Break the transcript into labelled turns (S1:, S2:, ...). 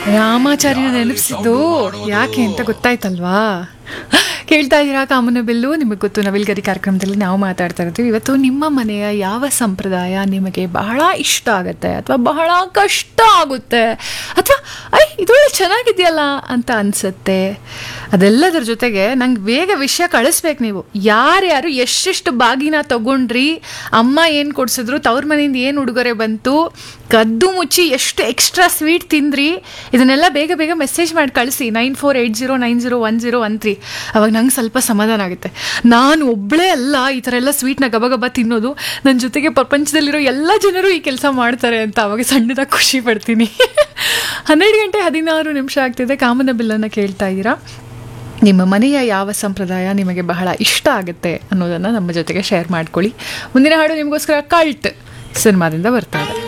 S1: ರಾಮಾಚಾರ್ಯ ನೆನಪಿಸಿದ್ದು ಯಾಕೆ ಅಂತ ಗೊತ್ತಾಯ್ತಲ್ವಾ ಕೇಳ್ತಾ ಇದ್ದೀರಾ ಕಾಮನ ಬಿಲ್ಲು ನಿಮಗೆ ಗೊತ್ತು ನವಿಲ್ಗರಿ ಕಾರ್ಯಕ್ರಮದಲ್ಲಿ ನಾವು ಮಾತಾಡ್ತಾ ಇರ್ತೀವಿ ಇವತ್ತು ನಿಮ್ಮ ಮನೆಯ ಯಾವ ಸಂಪ್ರದಾಯ ನಿಮಗೆ ಬಹಳ ಇಷ್ಟ ಆಗುತ್ತೆ ಅಥವಾ ಬಹಳ ಕಷ್ಟ ಆಗುತ್ತೆ ಅಥವಾ ಐ ಇದೊಳ್ಳೆ ಚೆನ್ನಾಗಿದೆಯಲ್ಲ ಅಂತ ಅನ್ಸುತ್ತೆ ಅದೆಲ್ಲದರ ಜೊತೆಗೆ ನಂಗೆ ಬೇಗ ವಿಷಯ ಕಳಿಸ್ಬೇಕು ನೀವು ಯಾರ್ಯಾರು ಎಷ್ಟೆಷ್ಟು ಬಾಗಿನ ತಗೊಂಡ್ರಿ ಅಮ್ಮ ಏನು ಕೊಡ್ಸಿದ್ರು ತವ್ರ ಮನೆಯಿಂದ ಏನು ಉಡುಗೊರೆ ಬಂತು ಕದ್ದು ಮುಚ್ಚಿ ಎಷ್ಟು ಎಕ್ಸ್ಟ್ರಾ ಸ್ವೀಟ್ ತಿಂದ್ರಿ ಇದನ್ನೆಲ್ಲ ಬೇಗ ಬೇಗ ಮೆಸೇಜ್ ಮಾಡಿ ಕಳಿಸಿ nine four eight zero nine zero one zero one three ಅವಾಗ ನಂಗೆ ಸ್ವಲ್ಪ ಸಮಾಧಾನ ಆಗುತ್ತೆ ನಾನು ಒಬ್ಬಳೇ ಅಲ್ಲ ಈ ಥರ ಎಲ್ಲ ಸ್ವೀಟ್ನ ಗಬಗಬ ತಿನ್ನೋದು ನನ್ನ ಜೊತೆಗೆ ಪ್ರಪಂಚದಲ್ಲಿರೋ ಎಲ್ಲ ಜನರು ಈ ಕೆಲಸ ಮಾಡ್ತಾರೆ ಅಂತ ಅವಾಗ ಸಣ್ಣದಾಗಿ ಖುಷಿ ಪಡ್ತೀನಿ ಹನ್ನೆರಡು ಗಂಟೆ ಹದಿನಾರು ನಿಮಿಷ ಆಗ್ತಿದೆ ಕಾಮನ ಬಿಲ್ಲನ್ನು ಕೇಳ್ತಾ ಇದ್ದೀರಾ ನಿಮ್ಮ ಮನೆಯ ಯಾವ ಸಂಪ್ರದಾಯ ನಿಮಗೆ ಬಹಳ ಇಷ್ಟ ಆಗುತ್ತೆ ಅನ್ನೋದನ್ನು ನಮ್ಮ ಜೊತೆಗೆ ಶೇರ್ ಮಾಡ್ಕೊಳ್ಳಿ ಮುಂದಿನ ಹಾಡು ನಿಮಗೋಸ್ಕರ ಕಲ್ಟ್ ಸಿನಿಮಾದಿಂದ ಬರ್ತಾ ಇದೆ